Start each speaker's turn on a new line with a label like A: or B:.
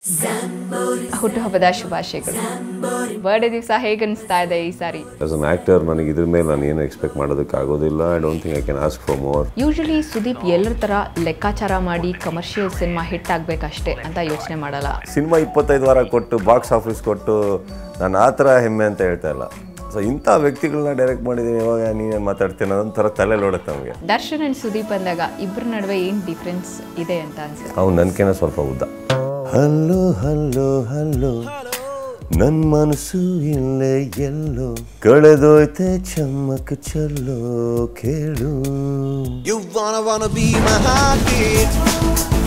A: ಹುಟ್ಟುಹಬ್ಬದ ಶುಭಾಶಯಗಳು ಬರ್ಡೇ ದಿವಸ ಹೇಗೆ ಅನಿಸ್ತಾ ಇದೆ ಈ ಸಾರಿ
B: ಆಸ್ ಅನ್ ಆ್ಯಕ್ಟರ್ ನನಗೆ ಇದ್ರ ಮೇಲೆ ನಾನು ಏನು ಎಕ್ಸ್ಪೆಕ್ಟ್ ಮಾಡೋದಕ್ಕೆ ಆಗೋದಿಲ್ಲ I don't think I can ask for more
A: usually Sudeep ಎಲ್ಲರ ಥರ ಲೆಕ್ಕಾಚಾರ ಮಾಡಿ ಕಮರ್ಷಿಯಲ್ ಸಿನಿಮಾ ಹಿಟ್ ಆಗಬೇಕಷ್ಟೇ ಅಂತ ಯೋಚನೆ ಮಾಡಲ್ಲ
B: ಸಿನಿಮಾ ಇಪ್ಪತ್ತೈದು ವಾರ ಕೊಟ್ಟು ಬಾಕ್ಸ್ ಆಫೀಸ್ ಕೊಟ್ಟು ನಾನು ಆ ಥರ ಹೆಮ್ಮೆ ಅಂತ ಹೇಳ್ತಾ ಇಲ್ಲ ಸೊ ಇಂಥ ವ್ಯಕ್ತಿಗಳನ್ನ ಡೈರೆಕ್ಟ್ ಮಾಡಿದ್ದೀನಿ ಇವಾಗ ನೀನೇನು ಮಾತಾಡ್ತೀನಿ ಅದೊಂಥರ ತಲೆ ನೋಡುತ್ತೆ ನಮಗೆ
A: ದರ್ಶನ್ ಅಂಡ್ ಸುದೀಪ್ ಅಂದಾಗ ಇಬ್ಬರ ನಡುವೆ ಏನು ಡಿಫ್ರೆನ್ಸ್ ಇದೆ ಅಂತ ಅನ್ಸುತ್ತೆ
B: ಅವ್ನು ನನ್ಕೇನ ಸ್ವಲ್ಪ ಉದ್ದ ಹಲ್ಲೋ ಹಲ್ಲೋ ಹಲ್ಲೋ ನನ್ನ ಮನಸ್ಸು ಇಲ್ಲೇ ಎಲ್ಲೋ ಕಳೆದೋಯ್ತೆ ಚಮ್ಮಕ್ ಚಲ್ಲೋ ಕೇಳು
C: You wanna wanna be my hot kid